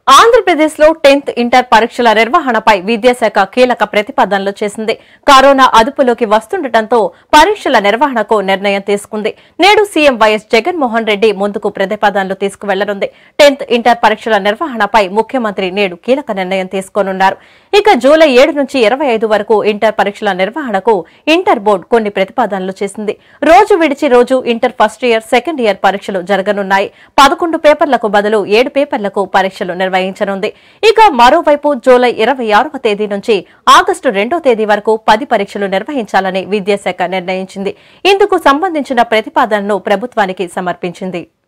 ఆంధ్రప్రదేశ్ లో tenth inter పరీక్షల నిర్వహణపై విద్యాశాఖ కీలక ప్రతిపాదనలు చేసింది కరోనా అదుపులోకి వస్తుండటంతో పరీక్షల నిర్వహణకు నిర్ణయం తీసుకుంది నేడు సీఎం వైఎస్ జగన్మోహన్ రెడ్డి ముందుకు ప్రతిపాదనలు తీసుకువెళ్లనుంది టెన్త్ ఇంటర్ పరీక్షల నిర్వహణపై ముఖ్యమంత్రి నేడు కీలక నిర్ణయం తీసుకోనున్నారు ఇక జూలై ఏడు నుంచి ఇరవై ఐదు వరకు ఇంటర్ పరీక్షల నిర్వహణకు ఇంటర్ బోర్డు కొన్ని ప్రతిపాదనలు చేసింది రోజు విడిచి రోజు inter first year second year పరీక్షలు జరగనున్నాయి పదకొండు పేపర్లకు బదులు ఏడు పేపర్లకు పరీక్షలు నిర్వహించనుంది ఇక మరోవైపు జూలై ఇరవై ఆరవ తేదీ నుంచి ఆగస్టు రెండో తేదీ వరకు పది పరీక్షలు నిర్వహించాలని విద్యాశాఖ నిర్ణయించింది ఇందుకు సంబంధించిన ప్రతిపాదనను ప్రభుత్వానికి సమర్పించింది